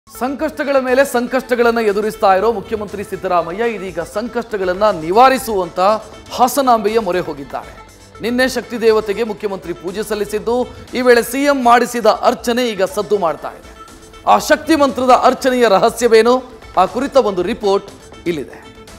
ಸಂಕಷ್ಟಗಳ ಮೇಲೆ ಸಂಕಷ್ಟಗಳನ್ನು ಎದುರಿಸ್ತಾ ಇರೋ ಮುಖ್ಯಮಂತ್ರಿ ಸಿದ್ದರಾಮಯ್ಯ ಇದೀಗ ಸಂಕಷ್ಟಗಳನ್ನು ನಿವಾರಿಸುವಂತ ಹಾಸನಾಂಬೆಯ ಮೊರೆ ಹೋಗಿದ್ದಾರೆ ನಿನ್ನೆ ಶಕ್ತಿ ದೇವತೆಗೆ ಮುಖ್ಯಮಂತ್ರಿ ಪೂಜೆ ಸಲ್ಲಿಸಿದ್ದು ಈ ವೇಳೆ ಸಿಎಂ ಮಾಡಿಸಿದ ಅರ್ಚನೆ ಈಗ ಸದ್ದು ಮಾಡ್ತಾ ಇದೆ ಆ ಶಕ್ತಿ ಮಂತ್ರದ ಅರ್ಚನೆಯ ರಹಸ್ಯವೇನು ಆ ಕುರಿತ ಒಂದು ರಿಪೋರ್ಟ್ ಇಲ್ಲಿದೆ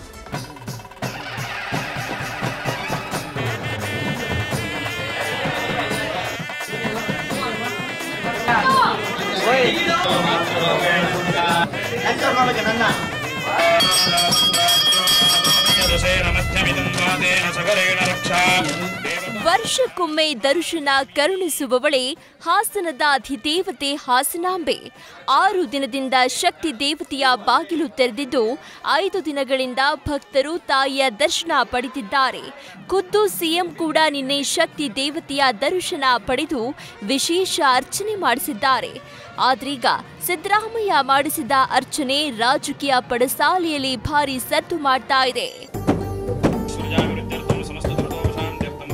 ದಶೇನ ಮಧ್ಯಮಿದಂ ವಾದೇನ ಸಕಲೇನ ರಕ್ಷಾ ವರ್ಷಕ್ಕೊಮ್ಮೆ ದರ್ಶನ ಕರುಣಿಸುವವಳೆ ಹಾಸನದ ಅಧಿದೇವತೆ ಹಾಸನಾಂಬೆ ಆರು ದಿನದಿಂದ ಶಕ್ತಿ ದೇವತೆಯ ಬಾಗಿಲು ತೆರೆದಿದ್ದು ಐದು ದಿನಗಳಿಂದ ಭಕ್ತರು ತಾಯಿಯ ದರ್ಶನ ಪಡೆದಿದ್ದಾರೆ ಖುದ್ದು ಸಿಎಂ ಕೂಡ ನಿನ್ನೆ ಶಕ್ತಿ ದೇವತೆಯ ದರ್ಶನ ಪಡೆದು ವಿಶೇಷ ಅರ್ಚನೆ ಮಾಡಿಸಿದ್ದಾರೆ ಆದ್ರೀಗ ಸಿದ್ದರಾಮಯ್ಯ ಮಾಡಿಸಿದ ಅರ್ಚನೆ ರಾಜಕೀಯ ಪಡಸಾಲೆಯಲ್ಲಿ ಭಾರಿ ಸದ್ದು ಮಾಡ್ತಾ ಇದೆ ಸೂರ್ಯಾಭಿವೃದ್ಧ್ಯರ್ಥಂ ಸಮಸ್ತ ದುರ್ದೋಷಾಂತ್ಯರ್ಥಂ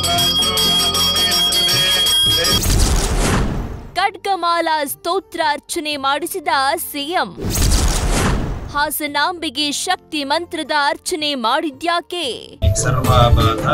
ಖಡ್ಗಮಾಲ ಸ್ತೋತ್ರ ಅರ್ಚನೆ ಮಾಡಿಸಿದ ಸಿಎಂ ಹಾಸನಾಂಬೆಗೆ ಶಕ್ತಿ ಮಂತ್ರದ ಅರ್ಚನೆ ಮಾಡಿದ್ಯಾಕೆ ಸರ್ವಾಬಾಧ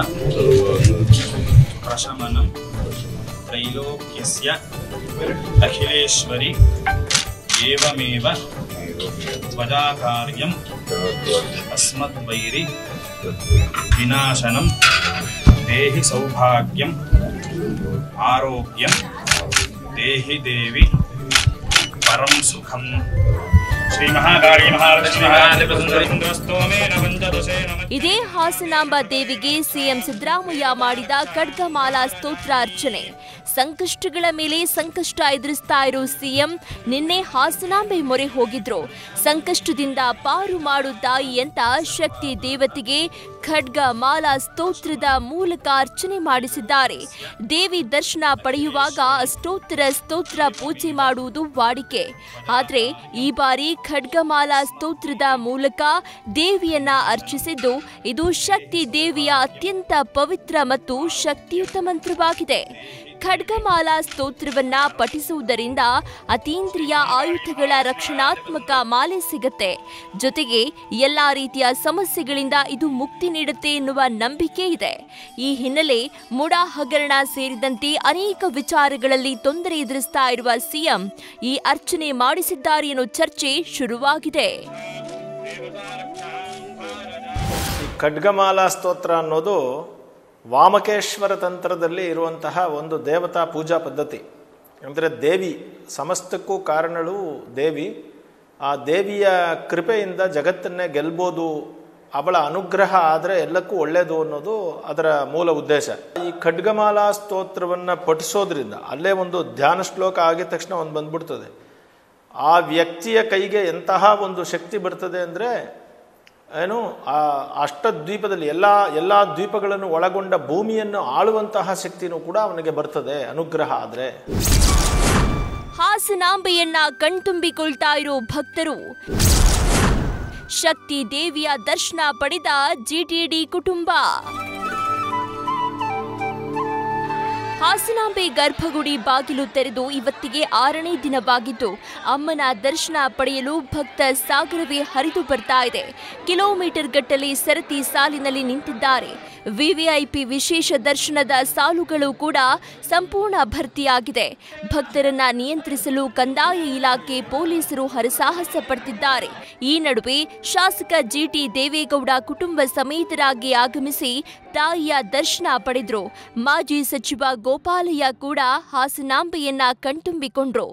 ಪ್ರಶಮನಂ ತ್ರೈಲೋಕ್ಯಸ್ಯ ಅಖಿಲೇಶ್ವರಿ ಏವಮೇವ ತ್ವಜಾಕಾರ್ಯಂ ಅಸ್ಮದ್ವೈರಿ ವಿನಾಶನಂ ದೇಹಿ ಸೌಭಾಗ್ಯಂ ಆರೋಗ್ಯಂ ದೇಹಿ ದೇವಿ ಪರಂ ಸುಖಂ ಶ್ರೀ ಮಹಾಕಾಳಿ ಮಹಾಲಕ್ಷ್ಮಿ ಸ್ತೋಮೇನ ಪಂಚದಶೇನ ಇದೇ ಹಾಸನಾಂಬ ದೇವಿಗೆ ಸಿಎಂ ಸಿದ್ದರಾಮಯ್ಯ ಮಾಡಿದ ಖಡ್ಗಮಾಲಾ ಸ್ತೋತ್ರ ಅರ್ಚನೆ ಸಂಕಷ್ಟಗಳ ಮೇಲೆ ಸಂಕಷ್ಟ ಎದುರಿಸ್ತಾ ಇರೋ ಸಿಎಂ ನಿನ್ನೆ ಹಾಸನಾಂಬೆ ಮೊರೆ ಹೋಗಿದ್ರು ಸಂಕಷ್ಟದಿಂದ ಪಾರು ಮಾಡು ತಾಯಿ ಅಂತ ಶಕ್ತಿ ದೇವತೆಗೆ ಖಡ್ಗ ಮಾಲಾ ಸ್ತೋತ್ರದ ಮೂಲಕ ಅರ್ಚನೆ ಮಾಡಿಸಿದ್ದಾರೆ ದೇವಿ ದರ್ಶನ ಪಡೆಯುವಾಗ ಅಷ್ಟೋತ್ತರ ಸ್ತೋತ್ರ ಪೂಜೆ ಮಾಡುವುದು ವಾಡಿಕೆ ಆದ್ರೆ ಈ ಬಾರಿ ಖಡ್ಗಮಾಲಾ ಸ್ತೋತ್ರದ ಮೂಲಕ ದೇವಿಯನ್ನ ಅರ್ಚಿಸಿದ್ದು ಇದು ಶಕ್ತಿ ದೇವಿಯ ಅತ್ಯಂತ ಪವಿತ್ರ ಮತ್ತು ಶಕ್ತಿಯುತ ಮಂತ್ರವಾಗಿದೆ ಖಡ್ಗಮಾಲಾ ಸ್ತೋತ್ರವನ್ನ ಪಠಿಸುವುದರಿಂದ ಅತೀಂದ್ರಿಯ ಆಯುಧಗಳ ರಕ್ಷಣಾತ್ಮಕ ಮಾಲೆ ಸಿಗತ್ತೆ ಜೊತೆಗೆ ಎಲ್ಲಾ ರೀತಿಯ ಸಮಸ್ಯೆಗಳಿಂದ ಇದು ಮುಕ್ತಿ ನೀಡುತ್ತೆ ಎನ್ನುವ ನಂಬಿಕೆ ಇದೆ ಈ ಹಿನ್ನೆಲೆ ಮುಡ ಹಗರಣ ಸೇರಿದಂತೆ ಅನೇಕ ವಿಚಾರಗಳಲ್ಲಿ ತೊಂದರೆ ಎದುರಿಸ್ತಾ ಇರುವ ಸಿಎಂ ಈ ಅರ್ಚನೆ ಮಾಡಿಸಿದ್ದಾರೆ ಎನ್ನುವ ಚರ್ಚೆ ಶುರುವಾಗಿದೆ ಈ ಖಡ್ಗಮಾಲಾ ಸ್ತೋತ್ರ ಅನ್ನೋದು ವಾಮಕೇಶ್ವರ ತಂತ್ರದಲ್ಲಿ ಇರುವಂತಹ ಒಂದು ದೇವತಾ ಪೂಜಾ ಪದ್ಧತಿ ಅಂದರೆ ದೇವಿ ಸಮಸ್ತಕ್ಕೂ ಕಾರಣಳು ದೇವಿ ಆ ದೇವಿಯ ಕೃಪೆಯಿಂದ ಜಗತ್ತನ್ನೇ ಗೆಲ್ಬೋದು ಅವಳ ಅನುಗ್ರಹ ಆದರೆ ಎಲ್ಲಕ್ಕೂ ಒಳ್ಳೆಯದು ಅನ್ನೋದು ಅದರ ಮೂಲ ಉದ್ದೇಶ ಈ ಖಡ್ಗಮಾಲಾ ಸ್ತೋತ್ರವನ್ನು ಪಠಿಸೋದ್ರಿಂದ ಅಲ್ಲೇ ಒಂದು ಧ್ಯಾನ ಶ್ಲೋಕ ಆಗಿದ ತಕ್ಷಣ ಒಂದು ಬಂದ್ಬಿಡ್ತದೆ ಆ ವ್ಯಕ್ತಿಯ ಕೈಗೆ ಎಂತಹ ಒಂದು ಶಕ್ತಿ ಬರ್ತದೆ ಅಂದರೆ ಏನು ಆ ಅಷ್ಟದ್ವೀಪದಲ್ಲಿ ಎಲ್ಲ ಎಲ್ಲ ದ್ವೀಪಗಳನ್ನು ಒಳಗೊಂಡ ಭೂಮಿಯನ್ನು ಆಳುವಂತಹ ಶಕ್ತಿನೂ ಕೂಡ ಅವನಿಗೆ ಬರ್ತದೆ ಅನುಗ್ರಹ ಆದರೆ ಹಾಸನಾಂಬೆಯನ್ನ ಕಣ್ತುಂಬಿಕೊಳ್ತಾ ಇರೋ ಭಕ್ತರು ಶಕ್ತಿ ದೇವಿಯ ದರ್ಶನ ಪಡೆದ ಜಿಟಿಡಿ ಕುಟುಂಬ ಹಾಸನಾಂಬೆ ಗರ್ಭಗುಡಿ ಬಾಗಿಲು ತೆರೆದು ಇವತ್ತಿಗೆ ಆರನೇ ದಿನವಾಗಿದ್ದು ಅಮ್ಮನ ದರ್ಶನ ಪಡೆಯಲು ಭಕ್ತ ಸಾಗರವೇ ಹರಿದು ಬರ್ತಾ ಇದೆ ಕಿಲೋಮೀಟರ್ ಗಟ್ಟಲೆ ಸರತಿ ಸಾಲಿನಲ್ಲಿ ನಿಂತಿದ್ದಾರೆ ವಿವಿಐಪಿ ವಿಶೇಷ ದರ್ಶನದ ಸಾಲುಗಳು ಕೂಡ ಸಂಪೂರ್ಣ ಭರ್ತಿಯಾಗಿದೆ ಭಕ್ತರನ್ನ ನಿಯಂತ್ರಿಸಲು ಕಂದಾಯ ಇಲಾಖೆ ಪೊಲೀಸರು ಹರಸಾಹಸ ಪಡ್ತಿದ್ದಾರೆ ಈ ನಡುವೆ ಶಾಸಕ ಜಿಟಿ ದೇವೇಗೌಡ ಕುಟುಂಬ ಸಮೇತರಾಗಿ ಆಗಮಿಸಿ ತಾಯಿಯ ದರ್ಶನ ಪಡೆದ್ರು ಮಾಜಿ ಸಚಿವ ಗೋಪಾಲಯ್ಯ ಕೂಡ ಹಾಸನಾಂಬೆಯನ್ನ ಕಣ್ತುಂಬಿಕೊಂಡ್ರು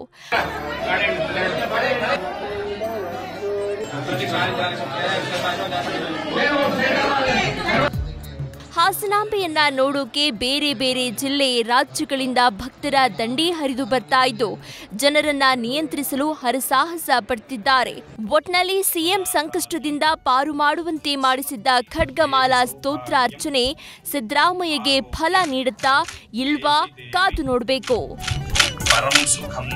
ಹಾಸನಾಂಬೆಯನ್ನ ನೋಡೋಕೆ ಬೇರೆ ಬೇರೆ ಜಿಲ್ಲೆ ರಾಜ್ಯಗಳಿಂದ ಭಕ್ತರ ದಂಡಿ ಹರಿದು ಬರ್ತಾ ಇದ್ದು ಜನರನ್ನ ನಿಯಂತ್ರಿಸಲು ಹರಸಾಹಸ ಪಡ್ತಿದ್ದಾರೆ ಒಟ್ನಲ್ಲಿ ಸಿಎಂ ಸಂಕಷ್ಟದಿಂದ ಪಾರು ಮಾಡುವಂತೆ ಮಾಡಿಸಿದ್ದ ಖಡ್ಗಮಾಲಾ ಸ್ತೋತ್ರ ಅರ್ಚನೆ ಸಿದ್ದರಾಮಯ್ಯಗೆ ಫಲ ನೀಡುತ್ತಾ ಇಲ್ವಾ ಕಾದು ನೋಡಬೇಕು ಪರಂ ಸುಖಂ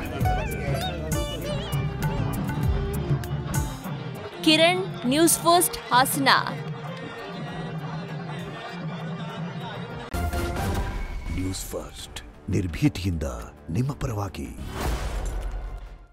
Kiran news first Hassan news first ನಿರ್ಭೀತಿಯಿಂದ ನಿಮ್ಮ ಪರವಾಗಿ